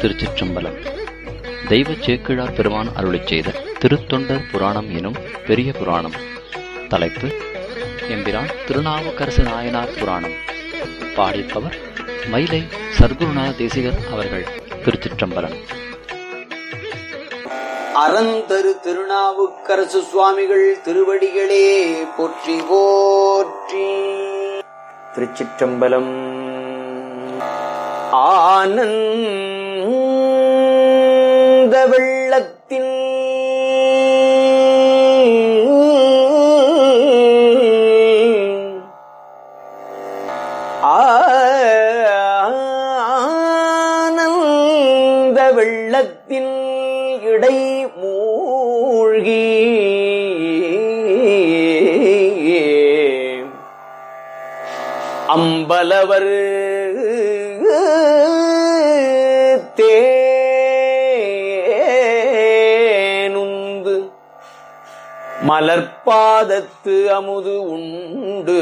திருச்சிற்றம்பலம் தெய்வ சேக்கிழார் பெருமான் அருளிச் செய்த திருத்தொண்டர் புராணம் எனும் பெரிய புராணம் தலைப்பு எம்பிரான் திருநாவுக்கரசு நாயனார் புராணம் பாடிப்பவர் மயிலை சர்க்குருநாத தேசிகர் அவர்கள் திருச்சிற்றம்பலம் அறந்தரு திருநாவுக்கரசு சுவாமிகள் திருவடிகளே போற்றி போற்றி திருச்சிற்றம்பலம் ஆனந்த வெள்ளத்தின் ஆனந்த வெள்ளத்தின் இடை மூழ்கி அம்பலவர் தேனுந்து மலர்பாதத்து அமுது உண்டு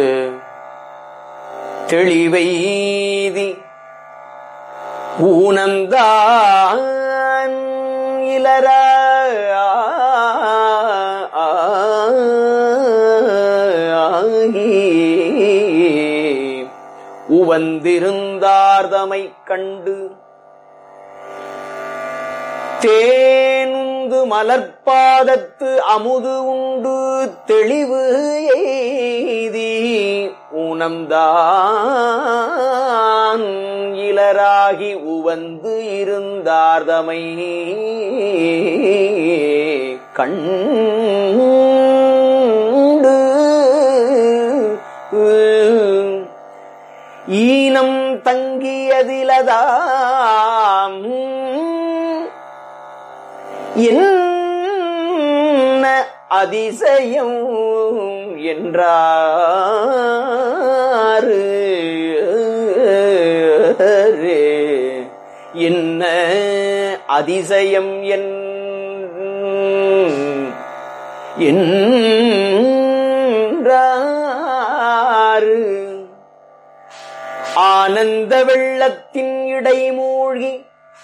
தெளிவைதி ஊனந்தான் இலர உவந்திருந்தார்தமை கண்டு தேனுந்து மலர்பாதத்து அமுது உண்டு தெளிவு எய்தி ஊனம்தான் இலராகி உவந்து இருந்தார்தமை கண்டு ஈனம் தங்கியதிலதாம் என்ன அதிசயம் என்றாரு என்ன அதிசயம் என் என்றாரு ஆனந்த வெள்ளத்தின் இடை மூழ்கி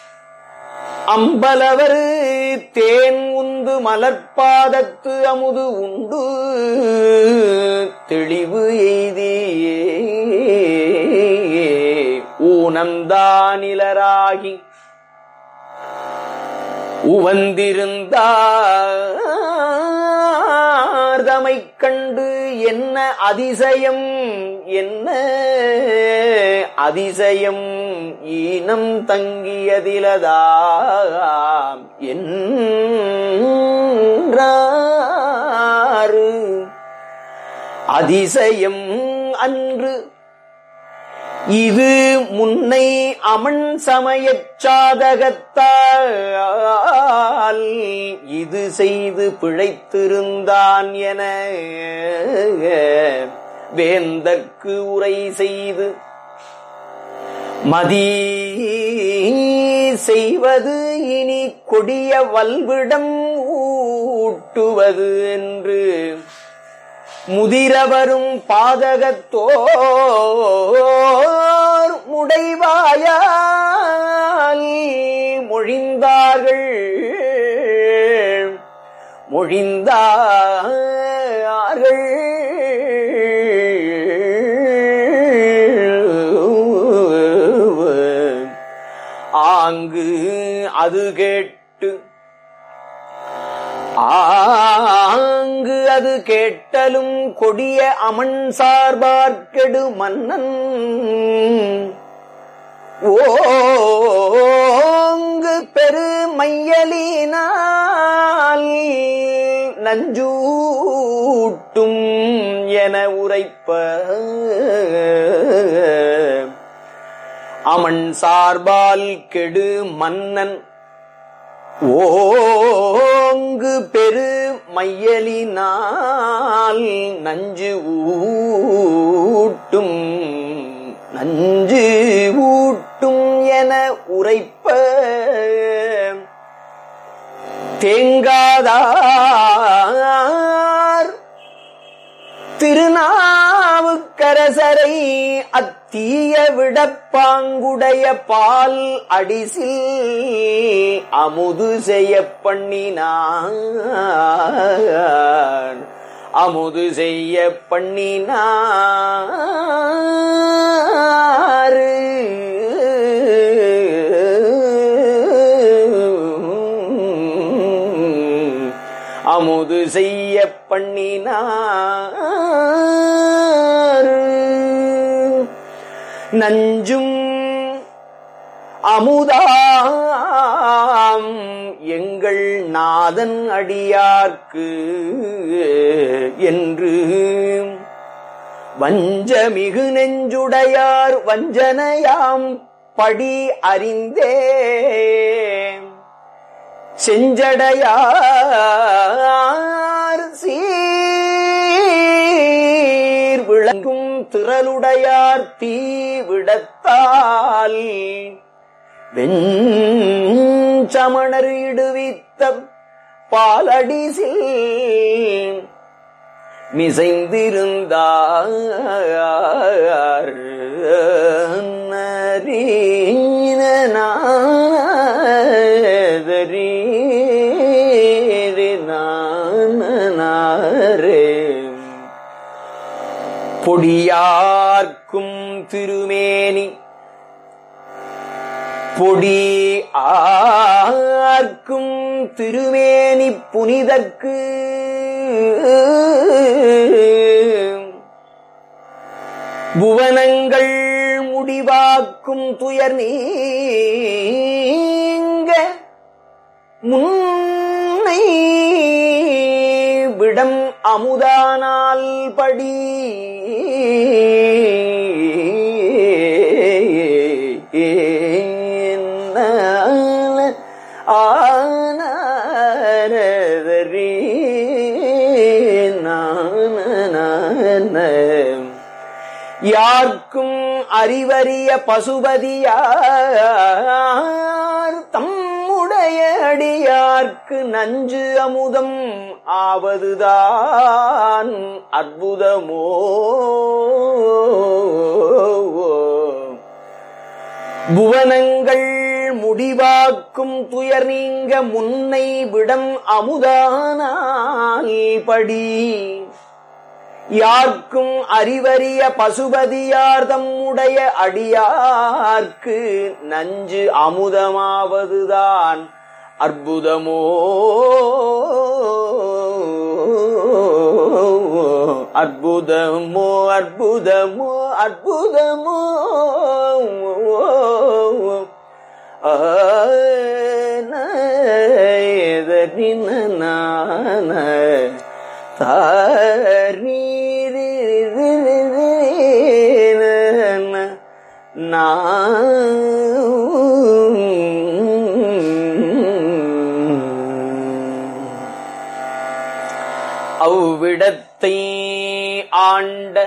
அம்பலவர் தேன் உந்து மலர்பாதத்து அமுது உண்டு தெளிவு எய்தியே ஊனந்தானிலராகி உவந்திருந்தார்தமை கண்டு என்ன அதிசயம் என்ன அதிசயம் ஈனம் தங்கியதிலதாம் என்றாரு அதிசயம் அன்று இது முன்னை அமன் சமயச் சாதகத்தால் இது செய்து பிழைத்திருந்தான் என வேந்தற்கு உரை செய்து மதி செய்வது இனி கொடிய வல்விடம் ஊட்டுவது என்று முதிரவரும் பாதகத்தோர் முடைவாயால் மொழிந்தார்கள் மொழிந்தார்கள் ஆங்கு அது கேட்டு ஆங்கு அது கேட்டலும் கொடிய அமன் சார்பார்க்கெடு மன்னன் ஓங்கு பெரு மையலினால் நஞ்சூட்டும் என உரைப்ப அமன் சார்பால் கெடு மன்னன் ஓங்கு பெரு மையலினால் நஞ்சு ஊட்டும் நஞ்சு ஊட்டும் என உரைப்ப தேங்காதார் திருநாவுக்கு திருநாவுக்கரசரை அத்தீய விடப்பாங்குடைய பால் அடிசில் அமுது செய்ய பண்ணினான் அமுது செய்ய பண்ணினார் அமுது செய்ய பண்ணினார் நஞ்சும் அமுதாம் எங்கள் நாதன் அடியார்க்கு என்று வஞ்சமிகு நெஞ்சுடையார் வஞ்சனையாம் படி அறிந்தே செஞ்சடையார் சீர் விளங்கும் திரளுடையார் தீ விடத்தால் வெஞ்சமணர் இடுவித்த பாலடிசில் மிசைந்திருந்தார் பொடியார்க்கும் திருமேனி பொடி ஆர்க்கும் திருமேனி புனிதற்கு புவனங்கள் முடிவாக்கும் துயர் நீங்க முன்னை விடம் அமுதானால் படி ஆனரி யார்க்கும் அறிவறிய பசுபதியார் தம்முடைய அடியார்க்கு நஞ்சு அமுதம் ஆவதுதான் அற்புதமோ புவனங்கள் முடிவாக்கும் துயர் நீங்க முன்னை விடம் அமுதானால் படி யார்க்கும் அறிவறிய பசுபதியார் தம்முடைய அடியார்க்கு நஞ்சு அமுதமாவதுதான் அற்புதமோ அற்புதமோ அற்புதமோ அற்புதமோ ஆன அவ்விடத்தை ஆண்ட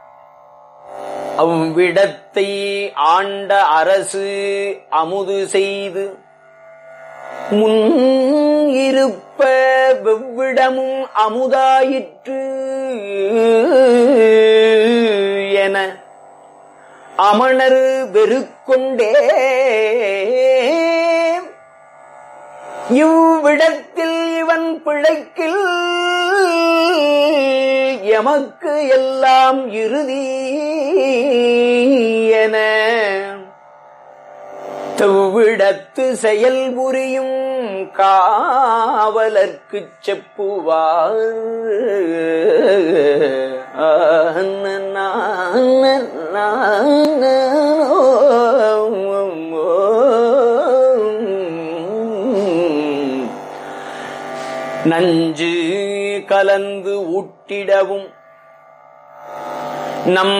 அவ்விடத்தை ஆண்ட அரசு அமுது செய்து முன் இருப்ப வெவ்விடமும் அமுதாயிற்று என அமணர் வெறுக்கொண்டே இவ்விடத்தில் இவன் பிழைக்கில் எமக்கு எல்லாம் இறுதி என தெவ்விடத்து செயல் புரியும் காவலர்க்குச் செப்புவார் நஞ்சு கலந்து ஊட்டிடவும் நம்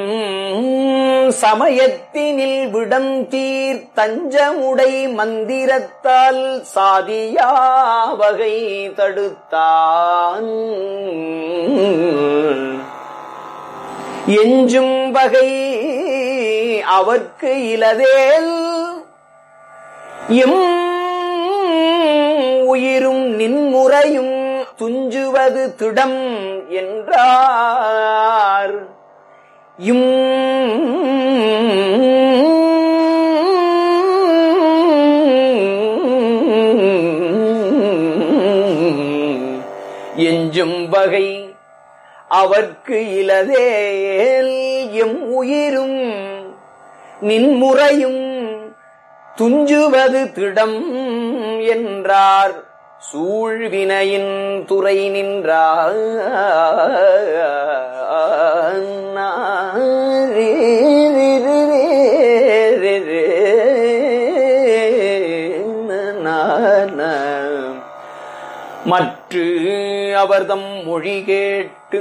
சமயத்தினில் விடம் தீர் தஞ்சமுடை மந்திரத்தால் சாதியா வகை தடுத்தான் எஞ்சும் வகை அவர்க்கு இலதேல் எம் உயிரும் நின்முறையும் துஞ்சுவது திடம் என்றார் இம் எஞ்சும் வகை அவர்க்கு இலதேல் எம் உயிரும் நின்முறையும் துஞ்சுவது திடம் என்றார் சூழ்வினையின் துறை நின்றார் மற்று அவர்தம் மொழி கேட்டு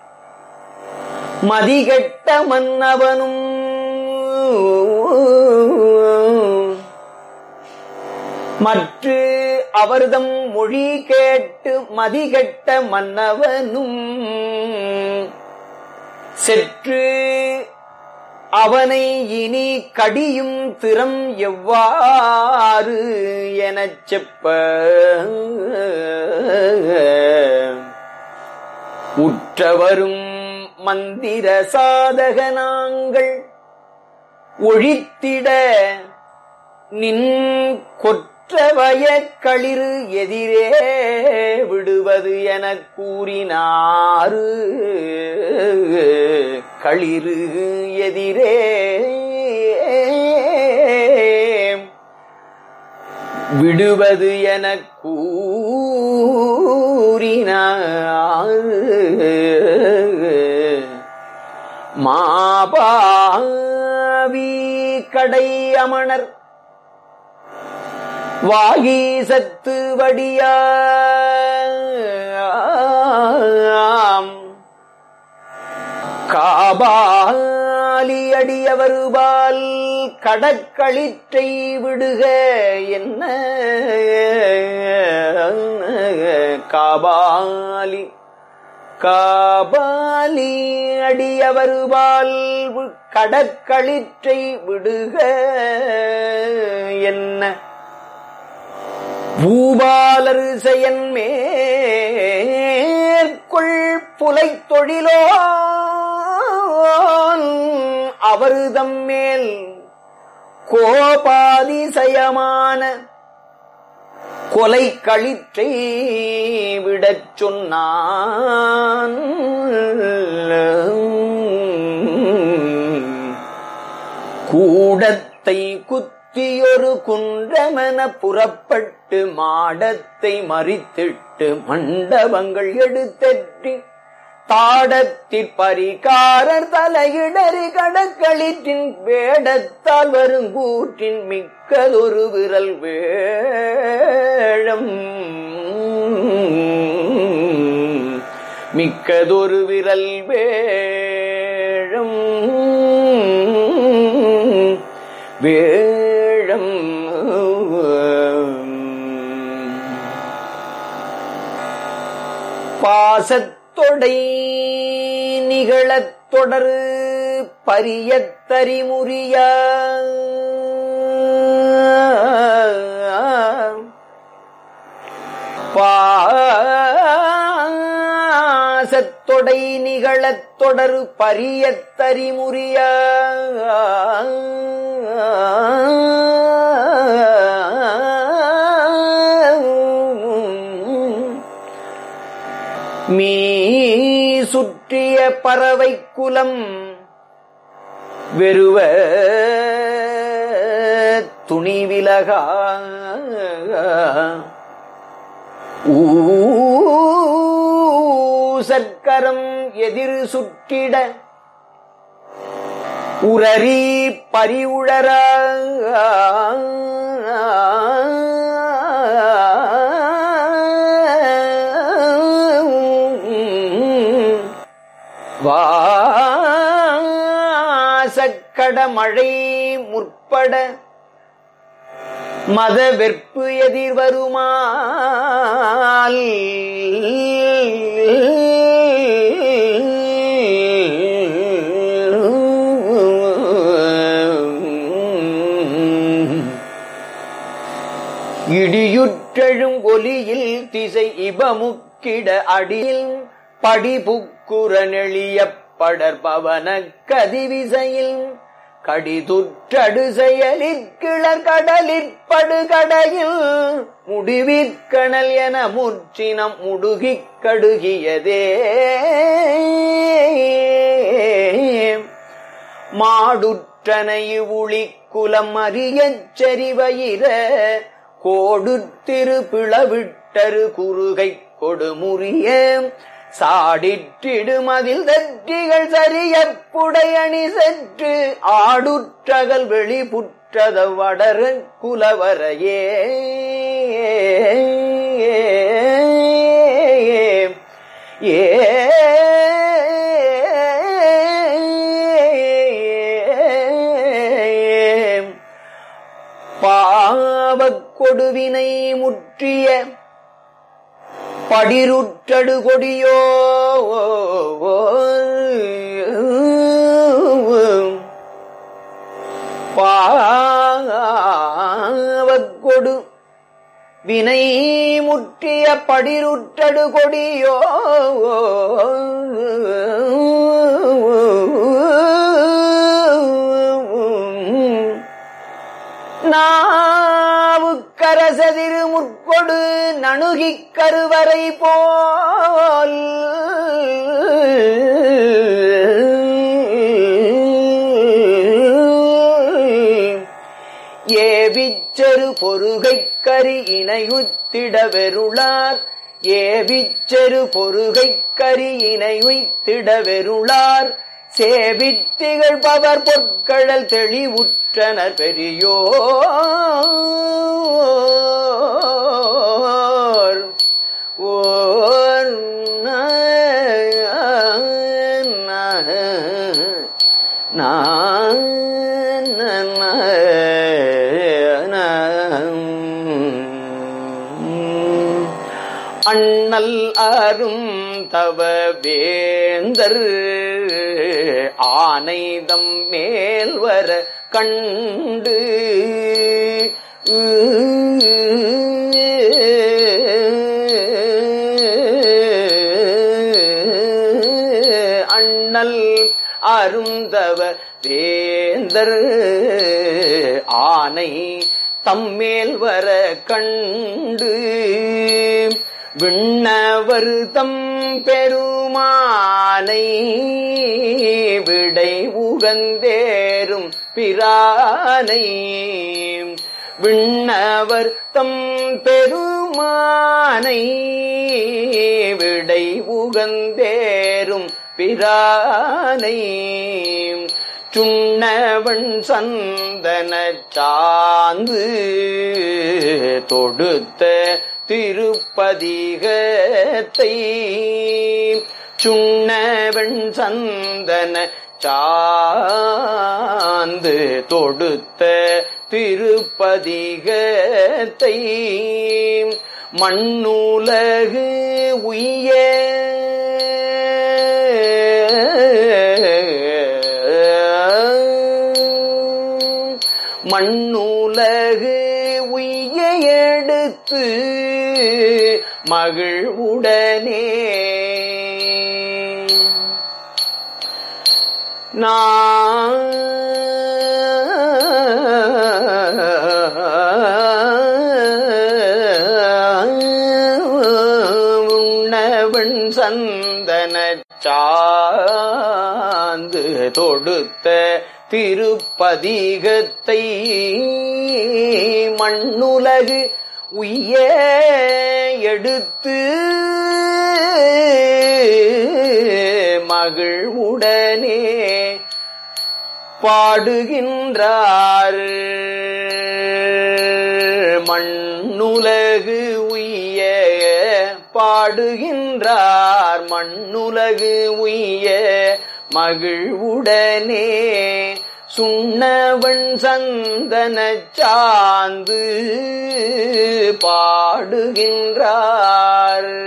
மதிகெட்ட மன்னவனும் மற்று அவர்தம் மொழி கேட்டு மதிகெட்ட மன்னவனும் செற்று அவனை இனி கடியும் திறம் எவ்வாறு எனச் செப்ப உற்றவரும் மந்திர சாதகனாங்கள் ஒழித்திட நின் கொற்றவய களிறு எதிரே விடுவது எனக் கூறினாரு களிறு எதிரே விடுவது எனக் கூறினார் மாபாவி கடை அமணர் வாகீசத்து வடியாம் காபாலி அடியவருபால் கடக்களிற்றை விடுக என்ன காபாலி காபாலி அடியவருபால் கடக்களிற்றை விடுக என்ன பூபாலர் செயன் மேற்கொள் புலை தொழிலோ அவரு தம்மேல் கோபாதிசயமான கொலை களிற்றை விடச் சொன்னான் கூடத்தை குத்தியொரு குன்றமென புறப்பட்டு மாடத்தை மறித்திட்டு மண்டபங்கள் எடுத்தற்றி தாடத்திற் பரிகாரர் தலையிடறி கடக்களிற்றின் வேடத்தால் வருங்கூற்றின் மிக்கதொரு விரல் வேழம் மிக்கதொரு விரல் வேழம் வேழம் பாசத்தொடை நிகழத் தொடரு பரியத்தறிமுறிய பாசத்தொடை நிகழத் தொடரு பரியத்தறிமுறிய மீ சுற்றிய பறவை குலம் வெறுவ துணிவிலகா ஊசற்கரம் எதிர் சுற்றிட உரறி பரிவுழற வாசக்கட மழை முற்பட மத வெற்பு எதிர் வருமால் இடியுற்றெழும் ஒலியில் திசை இபமுக்கிட அடியில் படிபுக்குற நெளிய படர்பவன கதிவிசையில் கடிதுற்றடு செயலிற் கிளர் கடலிற் படுகடையில் முடிவிற்கணல் என முற்றினம் முடுகிக் கடுகியதே மாடுற்றனை உளி குலம் அறியச் செறிவயிர கோடு திரு பிளவிட்டரு குறுகை கொடுமுறிய சாடிற்றிடுமதில் தற்றிகள் சரிய புடையணி சென்று ஆடுற்றகல் வெளிபுற்றத வடர குலவரையே ஏ பாவக் கொடுவினை முற்றிய படிருற்றடு கொடியோ பாவக்கொடு வினை முற்றிய படிருற்றடு கொடியோ நாவுக்கரசதிரு முற்கொடு நணுகிக் கருவறை போல் ஏவிச்செரு பொருகைக் கரி இணையுத்திட வெருளார் ஏவிச்செரு பொருகைக் கரி இணையுத்திட வெருளார் சேவித்திகள் பவர் பொற்கழல் தெளிவுற்றனர் பெரியோர் ஓர் அண்ணல் அரும் தவ வேந்தர் ஆனைதம் மேல் வர கண்டு அண்ணல் அருந்தவ வேந்தர் ஆனை தம்மேல் வர கண்டு விண்ணவர் தம் பெருமானை விடை உகந்தேரும் பிரானை விண்ணவர் தம் பெருமானை விடை உகந்தேரும் பிரானை சுண்ணவன் சந்தன சாந்து தொடுத்த திருப்பதிகத்தை சுண்ணவன் சந்தன சாந்து தொடுத்த திருப்பதிகத்தை மண்ணுலகு உய்ய மண்ணுலகு உய்ய எடுத்து மகிழ்வுடனே உண்ணவன் சந்தன சாந்து தொடுத்த திருப்பதிகத்தை மண்ணுலகு உய்ய எடுத்து மகிழ்வுடனே பாடுகின்றார் மண்ணுலகு உய்ய பாடுகின்றார் மண்ணுலகு உய்ய மகிழ்வுடனே சுண்ணவன் சந்தன சாந்து பாடுகின்றார்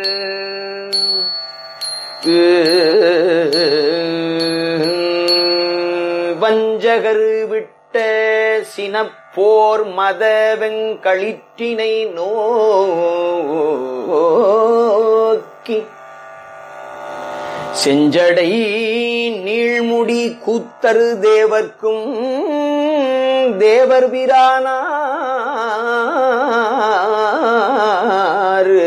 வஞ்சகர் விட்ட சினப்போர் மத வெங்களிற்றினை நோக்கி செஞ்சடை முடி கூத்தரு தேவர்க்கும் தேவர் பிரானாரு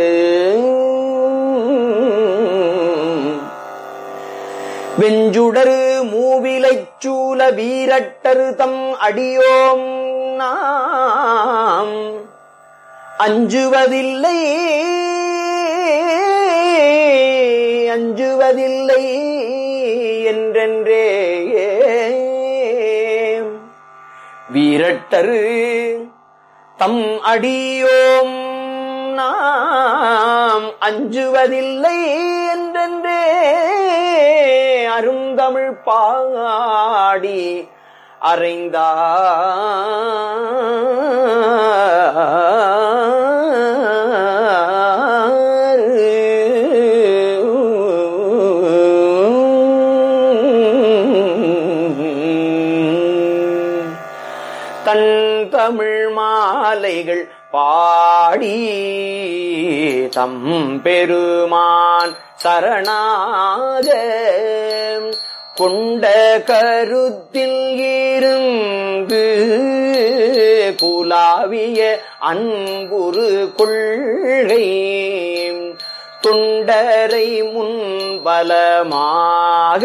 வெஞ்சுடரு மூவிலைச் சூல வீரட்டரு தம் அடியோம் நாம் அஞ்சுவதில்லை அஞ்சுவதில்லை என்றென்றே வீரட்டரு தம் அடியோம் நாம் அஞ்சுவதில்லை என்றென்றே அருந்தமிழ் பாடி அறைந்தார் தன் தமிழ் மாலைகள் பாடி தம் பெருமான் சரணாக கொண்ட கருத்தில் இருந்து குலாவிய அன்புரு கொள்கை தொண்டரை முன்பலமாக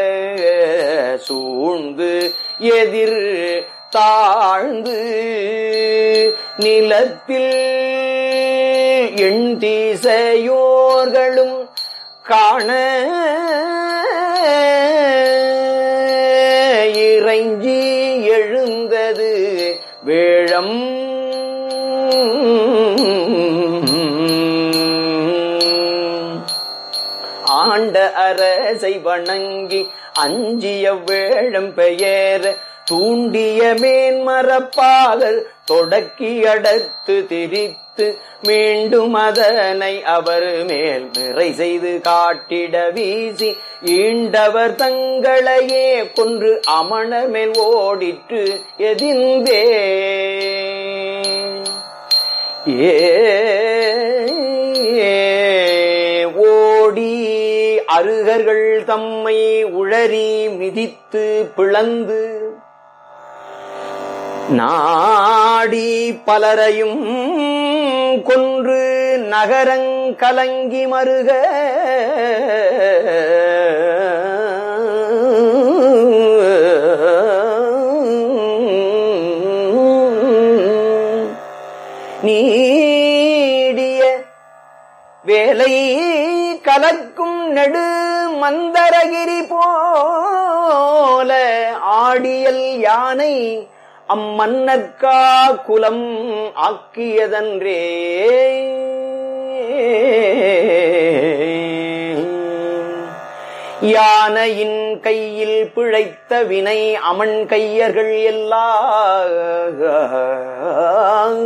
சூழ்ந்து எதிர் தாழ்ந்து நிலத்தில் எண் திசையோர்களும் காண இறைஞ்சி எழுந்தது வேழம் ஆண்ட அரசை வணங்கி அஞ்சிய வேழம் பெயர தூண்டிய மேன்மரப்பாகர் தொடக்கி அடர்த்து திரித்து மீண்டும் அதனை அவர் மேல் நிறை செய்து காட்டிட வீசி ஈண்டவர் தங்களையே கொன்று அமணர் மேல் ஓடிற்று எதிர்ந்தே ஏ ஓடி அருகர்கள் தம்மை உளறி மிதித்து பிளந்து நாடி பலரையும் கொன்று நகரங்கலங்கி மருக நீடிய வேலை கலக்கும் நெடு மந்தரகிரி போல ஆடியல் யானை அம்மன்னர்க்கா குலம் ஆக்கியதன்றே யானையின் கையில் பிழைத்த வினை அமன் கையர்கள் எல்லாம்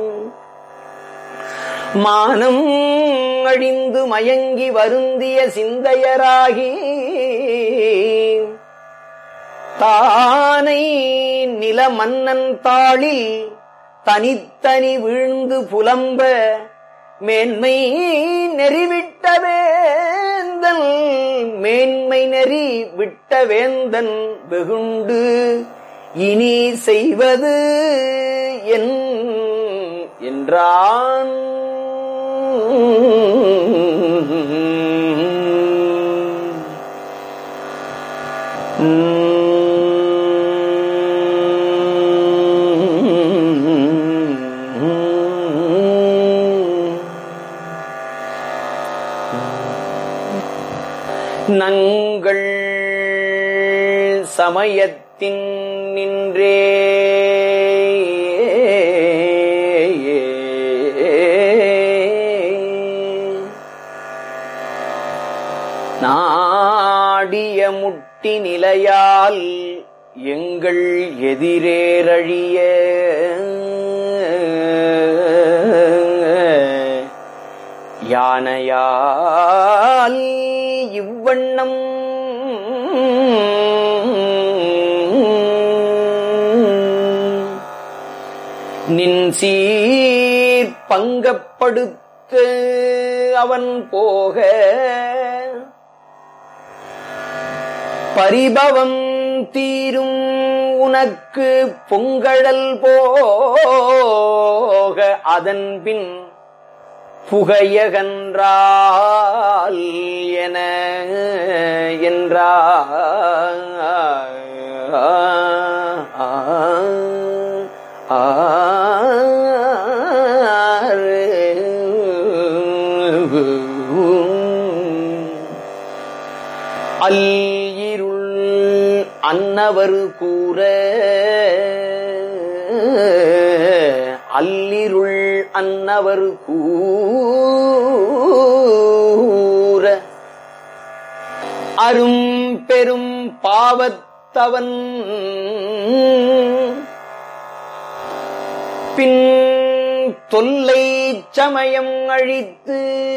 மானம் அழிந்து மயங்கி வருந்திய சிந்தையராகி தானை நில மன்னன் தாளில் தனித்தனி வீழ்ந்து புலம்ப மேன்மை நெறிவிட்ட வேந்தன் மேன்மை நெறி விட்ட வேந்தன் வெகுண்டு இனி செய்வது என் என்றான் நங்கள் சமயத்தின் நின்றே நாடிய முட்டி நிலையால் எங்கள் எதிரேரழிய யானையால் இவ்வண்ணம் நின் சீர் பங்கப்படுத்து அவன் போக பரிபவம் தீரும் உனக்கு பொங்கழல் போக அதன் பின் புகையகன்றால் என என்றார் அல்லிருள் அன்னவர் கூற அல்லிருள் அன்னவர் கூற அரும் பெரும் பாவத்தவன் பின் தொல்லை சமயம் அழித்து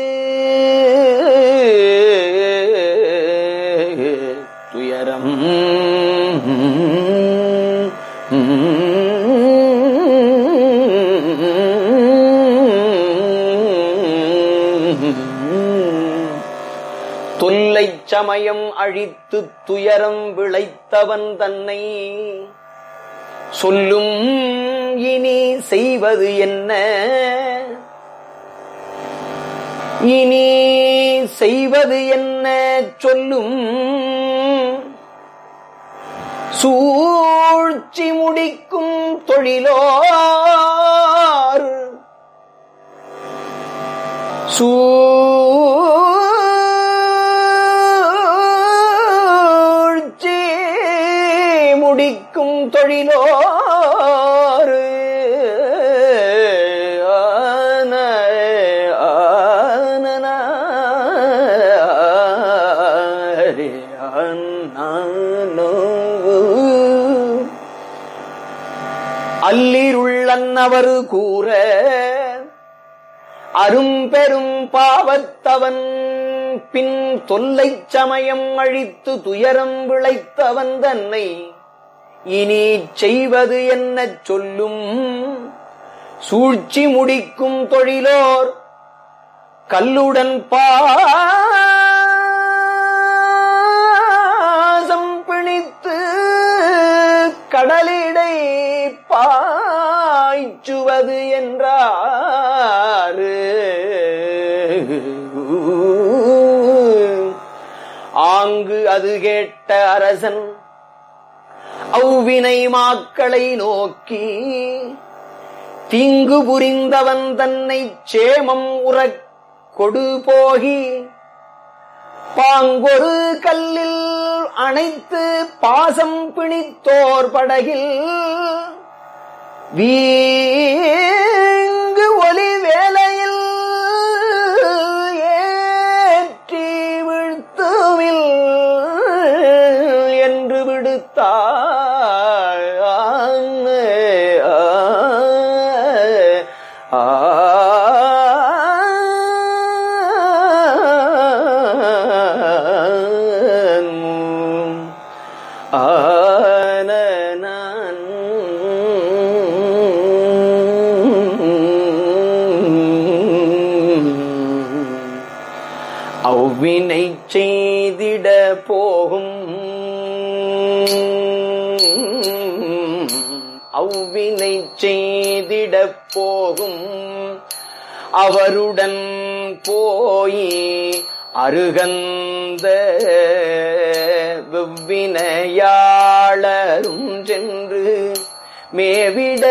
துயரம் தொல்லை சமயம் அழித்து துயரம் விளைத்தவன் தன்னை சொல்லும் இனி செய்வது என்ன இனி செய்வது என்ன சொல்லும் சூழ்ச்சி முடிக்கும் தொழிலோர் சூழ்ச்சி முடிக்கும் தொழிலோர் ஆன ஆனன அல்லிருள்ளன்னவர் கூற அரும்பெரும் பாவத்தவன் பின் தொல்லை சமயம் அழித்து துயரம் விளைத்தவன் தன்னை இனி செய்வது என்ன சொல்லும் சூழ்ச்சி முடிக்கும் தொழிலோர் கல்லுடன் பாசம் பிணித்து கடலிடை பாய்ச்சுவது என்றாரு ஆங்கு அது கேட்ட அரசன் அவ்வினை மாக்களை நோக்கி தீங்கு புரிந்தவன் தன்னை சேமம் உறக் கொடு போகி பாங்கொரு கல்லில் அணைத்து பாசம் பிணித்தோர் படகில் வீங்கு ஒலி வேலையில் ஏற்றி வீழ்த்துவில் என்று விடுத்தாள் அவ்வினை செய்திட போகும் அவ்வினை செய்திட போகும் அவருடன் போய் அருகந்த வெவ்வினையாளரும் சென்று மேவிட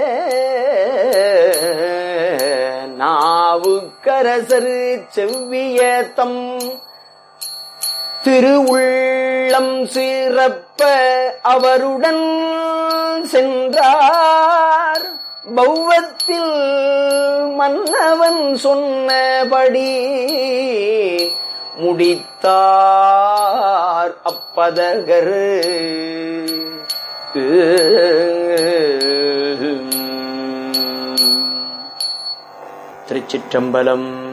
நாவுக்கரசர் செவ்விய தம் திருவுள்ளம் சிறப்ப அவருடன் சென்றார் பௌவத்தில் மன்னவன் சொன்னபடி முடித்தார் அப்பதகர் திருச்சிற்றம்பலம்